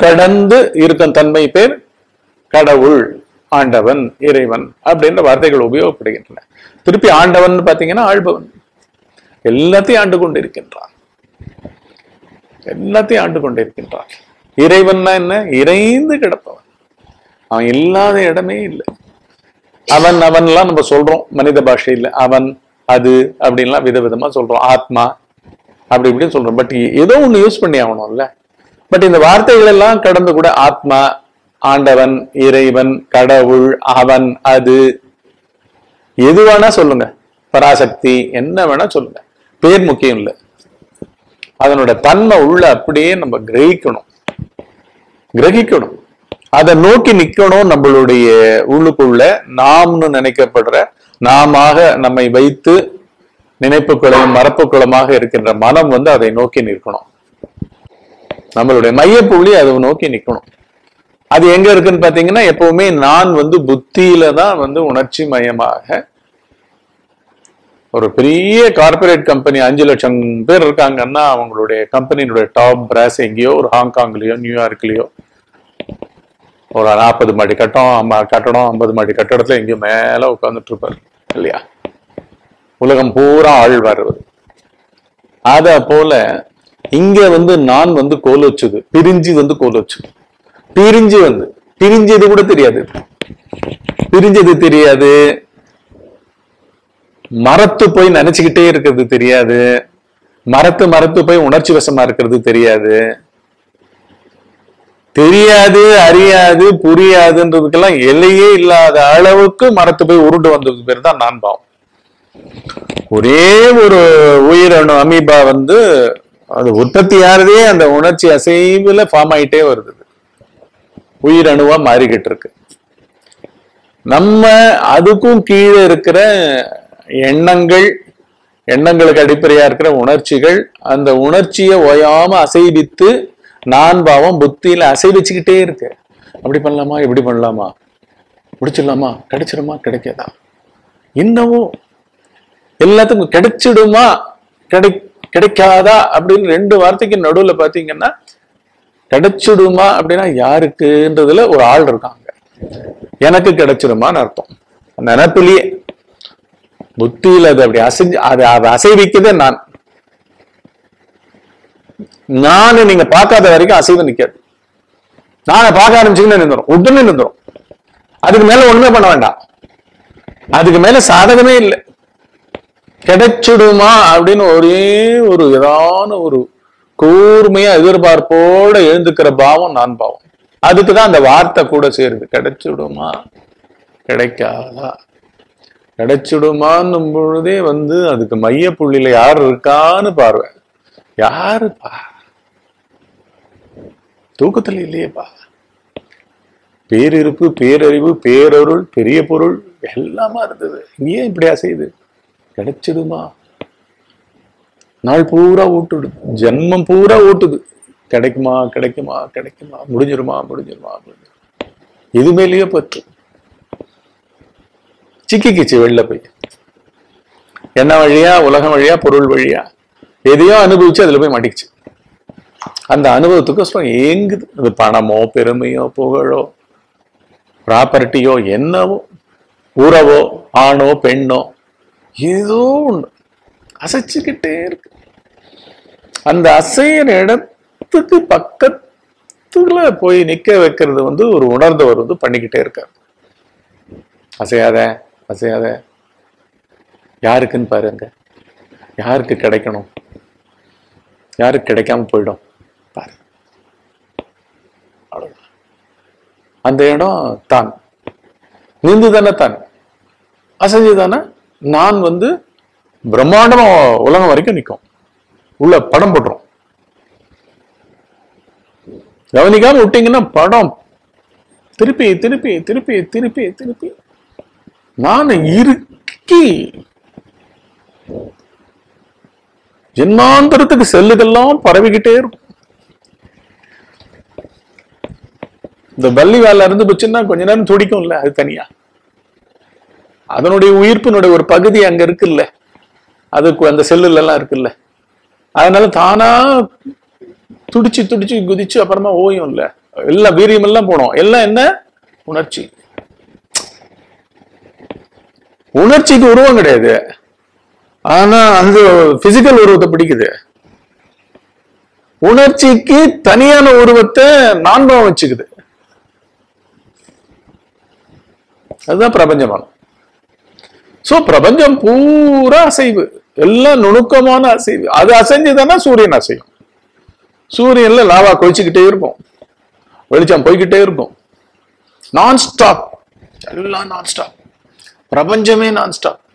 கடந்து இருக்கும் தன்மை பேர் கடவுள் ஆண்டவன் இறைவன் அப்படின்ற வார்த்தைகள் உபயோகப்படுகின்றன திருப்பி ஆண்டவன் பாத்தீங்கன்னா ஆள்பவன் எல்லாத்தையும் ஆண்டு கொண்டிருக்கின்றான் எல்லாத்தையும் ஆண்டு கொண்டிருக்கின்றான் இறைவன்னா என்ன இறைந்து கிடப்பவன் அவன் இல்லாத இடமே இல்லை அவன் அவன்லாம் நம்ம சொல்றோம் மனித பாஷையில் அவன் அது அப்படின்லாம் விதவிதமா சொல்றோம் ஆத்மா அப்படி இப்படின்னு சொல்றோம் பட் ஏதோ ஒண்ணு யூஸ் பண்ணி ஆகணும்ல பட் இந்த வார்த்தைகள் எல்லாம் கடந்து கூட ஆத்மா ஆண்டவன் இறைவன் கடவுள் அவன் அது எது வேணா சொல்லுங்க பராசக்தி என்ன வேணா சொல்லுங்க பேர் முக்கியம் இல்லை அதனோட தன்மை உள்ள அப்படியே நம்ம கிரகிக்கணும் கிரகிக்கணும் அதை நோக்கி நிக்கணும் நம்மளுடைய உள்ளுக்குள்ள நாம்னு நினைக்கப்படுற நாம நம்மை வைத்து நினைப்புக்குளம் மரப்புக்குளமாக இருக்கின்ற மனம் வந்து அதை நோக்கி நிற்கணும் நம்மளுடைய மையப்புள்ளி அதை நோக்கி நிக்கணும் அது எங்க இருக்குன்னு பாத்தீங்கன்னா எப்பவுமே நான் வந்து புத்தியில தான் வந்து உணர்ச்சி மயமாக ஒரு பெரிய கார்ப்பரேட் கம்பெனி அஞ்சு லட்சம் பேர் இருக்காங்கன்னா அவங்களுடைய கம்பெனியினுடைய டாப் பிராஸ் எங்கேயோ ஒரு ஹாங்காங்லயோ நியூயார்க்லயோ ஒரு நாற்பது மாடி கட்டம் அம்மா கட்டடம் ஐம்பது மாடி கட்டடத்துல எங்கேயோ மேல உட்கார்ந்துட்டு இருப்பாரு இல்லையா உலகம் பூரா ஆழ்வார் அவர் அத போல இங்க வந்து நான் வந்து கோல் வச்சுது பிரிஞ்சு வந்து கோல் வச்சுது பிரிஞ்சு வந்து பிரிஞ்சது கூட தெரியாது பிரிஞ்சது தெரியாது மரத்து போய் நினைச்சுக்கிட்டே இருக்கிறது தெரியாது மரத்து மரத்து போய் உணர்ச்சி வசமா இருக்கிறது தெரியாது தெரியாது அறியாது புரியாதுன்றதுக்கெல்லாம் எல்லையே இல்லாத அளவுக்கு மரத்து போய் உருண்டு வந்தது பேர் தான் நான் பாவம் ஒரே ஒரு உயிரணு அமீபா வந்து அது உற்பத்தி ஆறதே அந்த உணர்ச்சி அசைவுல ஃபார்ம் ஆயிட்டே வருது உயிரணுவா மாறிக்கிட்டு இருக்கு நம்ம அதுக்கும் கீழே இருக்கிற எண்ணங்கள் எண்ணங்களுக்கு அடிப்படையா இருக்கிற உணர்ச்சிகள் அந்த உணர்ச்சியை ஓயாம அசைவித்து நான் பாவம் புத்தியில அசைவிச்சுக்கிட்டே இருக்கு அப்படி பண்ணலாமா இப்படி பண்ணலாமா முடிச்சிடலாமா கிடைச்சிடுமா கிடைக்காதா இன்னமும் எல்லாத்துக்கும் கிடைச்சிடுமா கிடை கிடைக்காதா அப்படின்னு ரெண்டு வார்த்தைக்கு நடுவுல பாத்தீங்கன்னா கிடைச்சிடுமா அப்படின்னா யாருக்குன்றதுல ஒரு ஆள் இருக்காங்க எனக்கு கிடைச்சிடுமான்னு அர்த்தம் அந்த நினப்பிலேயே புத்தியில அது அப்படி அசைஞ்சு அது அதை அசைவிக்கதே நான் நானு நீங்க பார்க்காத வரைக்கும் அசைவு நிக்காது நானை பார்க்க ஆரம்பிச்சுன்னு நின்றுரும் உடனே நின்றுரும் அதுக்கு மேல ஒண்ணுமே பண்ண வேண்டாம் அதுக்கு மேல சாதகமே இல்லை கிடைச்சிடுமா அப்படின்னு ஒரே ஒரு ஏதான ஒரு கூர்மையா எதிர்பார்ப்போட எழுந்துக்கிற பாவம் நான் பாவம் அதுக்குதான் அந்த வார்த்தை கூட சேருது கிடைச்சிடுமா கிடைக்காதா கிடைச்சிடுமான்னும் பொழுதே வந்து அதுக்கு மைய புள்ளியில யார் இருக்கான்னு பார்வை யாருப்பா தூக்கத்துல இல்லையேப்பா பேரிருப்பு பேரறிவு பேரருள் பெரிய பொருள் எல்லாமா இருந்தது ஏன் இப்படி அசையுது கிடைச்சிடுமா நாள் பூரா ஓட்டுது ஜென்மம் பூரா ஓட்டுது கிடைக்குமா கிடைக்குமா கிடைக்குமா முடிஞ்சிருமா முடிஞ்சிருமா முடிஞ்சிருமா இது மேலேயே பற்று சிக்கிக்கிச்சு வெளில போய் என்ன வழியா உலகம் வழியா பொருள் வழியா எதையோ அனுபவிச்சு அதுல போய் மாட்டிக்கிச்சு அந்த அனுபவத்துக்கு ஏங்குது அது பணமோ பெருமையோ புகழோ ப்ராப்பர்ட்டியோ என்னவோ உறவோ ஆணோ பெண்ணோ ஏதோ ஒண்ணு அசைச்சுக்கிட்டே இருக்கு அந்த அசையிற இடத்துக்கு பக்கத்துல போய் நிக்க வைக்கிறது வந்து ஒரு உணர்ந்தவர் வந்து பண்ணிக்கிட்டே இருக்கார் அசையாத அசையாத யாருக்குன்னு பாருங்க யாருக்கு கிடைக்கணும் யாருக்கு கிடைக்காம போயிடும் பாரு அவ்வளவுதான். அந்த இடம் தான் நின்று தானே தான் அசைஞ்சு தானே நான் வந்து பிரம்மாண்டமா உலகம் வரைக்கும் நிற்கும் உள்ள படம் போட்டுரும் கவனிக்காம விட்டீங்கன்னா படம் திருப்பி திருப்பி திருப்பி திருப்பி திருப்பி நான் இறுக்கி ஜென்மாந்தரத்துக்கு செல்லுகள்லாம் பரவிக்கிட்டே இருக்கும் இந்த பள்ளி வேலை இருந்து போச்சுன்னா கொஞ்ச நேரம் துடிக்கும்ல அது தனியா அதனுடைய உயிர்ப்பினுடைய ஒரு பகுதி அங்க இருக்குல்ல அதுக்கு அந்த செல்லுல எல்லாம் இருக்குல்ல அதனால தானா துடிச்சு துடிச்சு குதிச்சு அப்புறமா ஓயும் இல்ல எல்லாம் வீரியம் எல்லாம் போனோம் எல்லாம் என்ன உணர்ச்சி உணர்ச்சிக்கு உருவம் கிடையாது ஆனா அந்த பிசிக்கல் உருவத்தை பிடிக்குது உணர்ச்சிக்கு தனியான உருவத்தை நான்பாவம் வச்சுக்குது அதுதான் பிரபஞ்சமானம் சோ பிரபஞ்சம் பூரா அசைவு எல்லாம் நுணுக்கமான அசைவு அது அசைஞ்சுதானே சூரியன் அசையும் சூரியன்ல லாவா கொதிச்சுக்கிட்டே இருக்கும் வெளிச்சம் போய்கிட்டே இருக்கும் நான் ஸ்டாப் எல்லாம் நான் ஸ்டாப் பிரபஞ்சமே நான் ஸ்டாப்